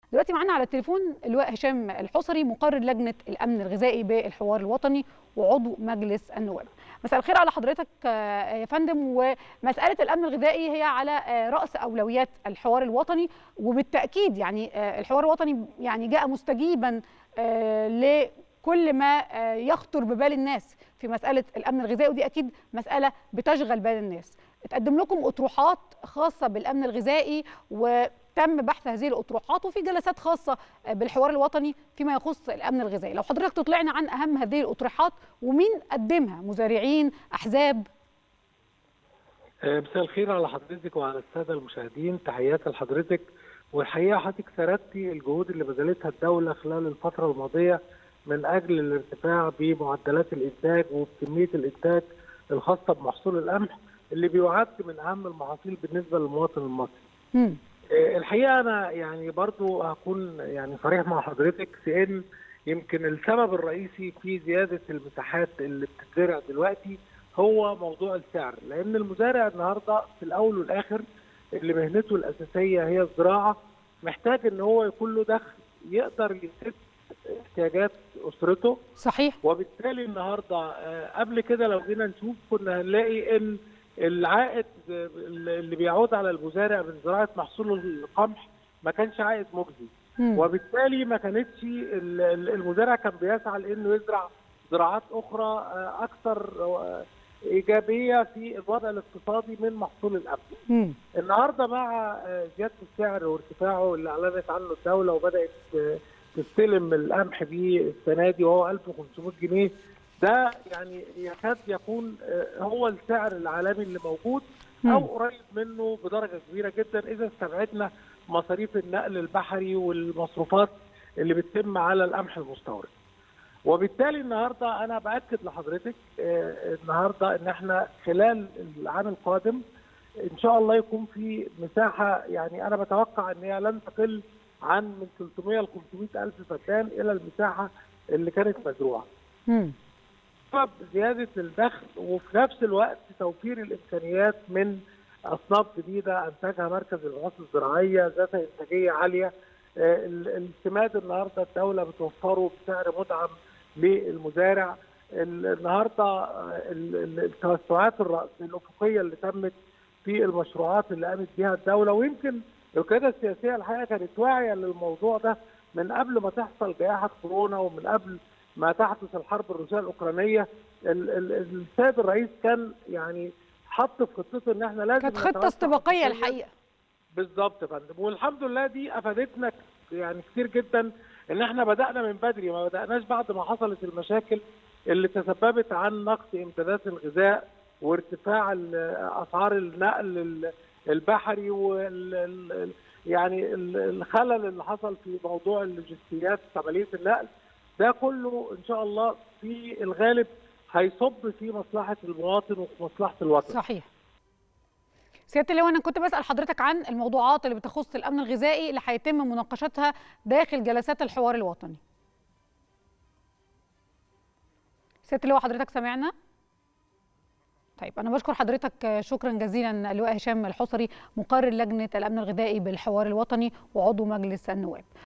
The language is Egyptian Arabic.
دلوقتي معانا على التليفون اللواء هشام الحصري مقرر لجنه الامن الغذائي بالحوار الوطني وعضو مجلس النواب. مساء الخير على حضرتك يا فندم ومساله الامن الغذائي هي على راس اولويات الحوار الوطني وبالتاكيد يعني الحوار الوطني يعني جاء مستجيبا لكل ما يخطر ببال الناس في مساله الامن الغذائي ودي اكيد مساله بتشغل بال الناس. اتقدم لكم اطروحات خاصه بالامن الغذائي وتم بحث هذه الاطروحات وفي جلسات خاصه بالحوار الوطني فيما يخص الامن الغذائي لو حضرتك تطلعنا عن اهم هذه الاطروحات ومين قدمها مزارعين احزاب مساء الخير على حضرتك وعلى الساده المشاهدين تحياتي لحضرتك والحقيقه حضرتك سردتي الجهود اللي بذلتها الدوله خلال الفتره الماضيه من اجل الارتفاع بمعدلات الانتاج وبكميه الانتاج الخاصه بمحصول القمح اللي بيعد من اهم المحاصيل بالنسبه للمواطن المصري. مم. الحقيقه انا يعني برضو هكون يعني صريح مع حضرتك في ان يمكن السبب الرئيسي في زياده المساحات اللي بتتزرع دلوقتي هو موضوع السعر لان المزارع النهارده في الاول والاخر اللي مهنته الاساسيه هي الزراعه محتاج ان هو يكون له دخل يقدر يسد احتياجات اسرته صحيح وبالتالي النهارده قبل كده لو جينا نشوف كنا هنلاقي ان العائد اللي بيعود على المزارع من زراعه محصول القمح ما كانش عائد مجزي مم. وبالتالي ما كانتش المزارع كان بيسعى لانه يزرع زراعات اخرى اكثر ايجابيه في الوضع الاقتصادي من محصول القمح. مم. النهارده مع زياده السعر وارتفاعه اللي اعلنت عنه الدوله وبدات تستلم القمح بيه السنه دي وهو 1500 جنيه ده يعني يكاد يكون هو السعر العالمي اللي موجود او قريب منه بدرجه كبيره جدا اذا استبعدنا مصاريف النقل البحري والمصروفات اللي بتتم على القمح المستورد. وبالتالي النهارده انا باكد لحضرتك النهارده ان احنا خلال العام القادم ان شاء الله يكون في مساحه يعني انا بتوقع ان هي لن تقل عن من 300 ل 500 الف فدان الى المساحه اللي كانت مزروعه. مم. سبب زياده الدخل وفي نفس الوقت توفير الامكانيات من اصناف جديده انتجها مركز البحوث الزراعيه ذات انتاجيه عاليه السماد النهارده الدوله بتوفره بسعر مدعم للمزارع النهارده التوسعات الراس الافقيه اللي تمت في المشروعات اللي قامت بها الدوله ويمكن القياده السياسيه الحقيقه كانت واعيه للموضوع ده من قبل ما تحصل جائحه كورونا ومن قبل ما تحدث الحرب الروسيه الاوكرانيه السيد الرئيس كان يعني حط في خطته ان احنا لازم كانت خطه استباقيه الحقيقه بالظبط يا فندم والحمد لله دي افادتنا يعني كتير جدا ان احنا بدانا من بدري ما بداناش بعد ما حصلت المشاكل اللي تسببت عن نقص امدادات الغذاء وارتفاع اسعار النقل البحري وال يعني الخلل اللي حصل في موضوع اللوجستيات في عمليه النقل ده كله ان شاء الله في الغالب هيصب في مصلحه المواطن وفي مصلحه الوطن. صحيح. سياده اللواء انا كنت بسال حضرتك عن الموضوعات اللي بتخص الامن الغذائي اللي هيتم مناقشتها داخل جلسات الحوار الوطني. سياده اللواء حضرتك سامعنا؟ طيب انا بشكر حضرتك شكرا جزيلا اللواء هشام الحصري مقرر لجنه الامن الغذائي بالحوار الوطني وعضو مجلس النواب